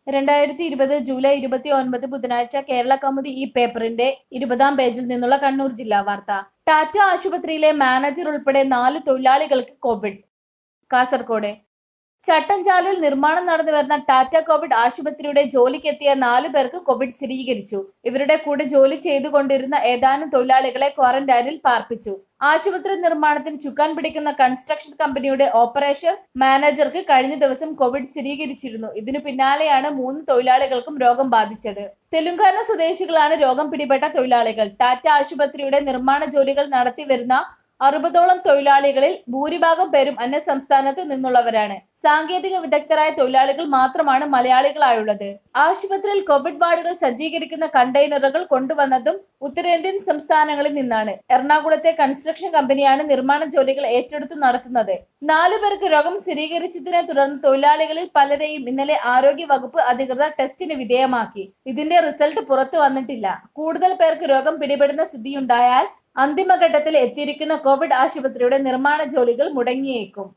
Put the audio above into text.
രണ്ടായിരത്തി ഇരുപത് ജൂലൈ ഇരുപത്തി ഒൻപത് ബുധനാഴ്ച കേരള കൗമുദി ഈ പേപ്പറിന്റെ ഇരുപതാം പേജിൽ നിന്നുള്ള കണ്ണൂർ ജില്ലാ വാർത്ത ടാറ്റ ആശുപത്രിയിലെ മാനേജർ ഉൾപ്പെടെ നാല് തൊഴിലാളികൾക്ക് കോവിഡ് കാസർകോട് ചട്ടഞ്ചാലിൽ നിർമ്മാണം നടന്നു വരുന്ന ടാറ്റ കോവിഡ് ആശുപത്രിയുടെ ജോലിക്കെത്തിയ നാലു പേർക്ക് കോവിഡ് സ്ഥിരീകരിച്ചു ഇവരുടെ കൂടെ ജോലി ചെയ്തുകൊണ്ടിരുന്ന ഏതാനും തൊഴിലാളികളെ ക്വാറന്റൈനിൽ പാർപ്പിച്ചു ആശുപത്രി നിർമ്മാണത്തിന് ചുക്കാൻ പിടിക്കുന്ന കൺസ്ട്രക്ഷൻ കമ്പനിയുടെ ഓപ്പറേഷൻ മാനേജർക്ക് കഴിഞ്ഞ ദിവസം കോവിഡ് സ്ഥിരീകരിച്ചിരുന്നു ഇതിനു പിന്നാലെയാണ് മൂന്ന് തൊഴിലാളികൾക്കും രോഗം ബാധിച്ചത് തെലുങ്കാന സ്വദേശികളാണ് രോഗം പിടിപെട്ട തൊഴിലാളികൾ ടാറ്റ ആശുപത്രിയുടെ നിർമ്മാണ ജോലികൾ നടത്തി വരുന്ന അറുപതോളം തൊഴിലാളികളിൽ ഭൂരിഭാഗം പേരും അന്യ സംസ്ഥാനത്ത് നിന്നുള്ളവരാണ് സാങ്കേതിക വിദഗ്ധരായ തൊഴിലാളികൾ മാത്രമാണ് മലയാളികളായുള്ളത് ആശുപത്രിയിൽ കോവിഡ് വാർഡുകൾ സജ്ജീകരിക്കുന്ന കണ്ടെയ്നറുകൾ കൊണ്ടുവന്നതും ഉത്തരേന്ത്യൻ സംസ്ഥാനങ്ങളിൽ നിന്നാണ് എറണാകുളത്തെ കൺസ്ട്രക്ഷൻ കമ്പനിയാണ് നിർമ്മാണ ജോലികൾ ഏറ്റെടുത്തു നടത്തുന്നത് നാലു പേർക്ക് രോഗം സ്ഥിരീകരിച്ചതിനെ തുടർന്ന് തൊഴിലാളികളിൽ പലരെയും ഇന്നലെ ആരോഗ്യ വകുപ്പ് അധികൃതർ ടെസ്റ്റിന് വിധേയമാക്കി ഇതിന്റെ റിസൾട്ട് പുറത്തു വന്നിട്ടില്ല കൂടുതൽ പേർക്ക് രോഗം പിടിപെടുന്ന സ്ഥിതിയുണ്ടായാൽ അന്തിമഘട്ടത്തിൽ എത്തിയിരിക്കുന്ന കോവിഡ് ആശുപത്രിയുടെ നിർമ്മാണ ജോലികൾ മുടങ്ങിയേക്കും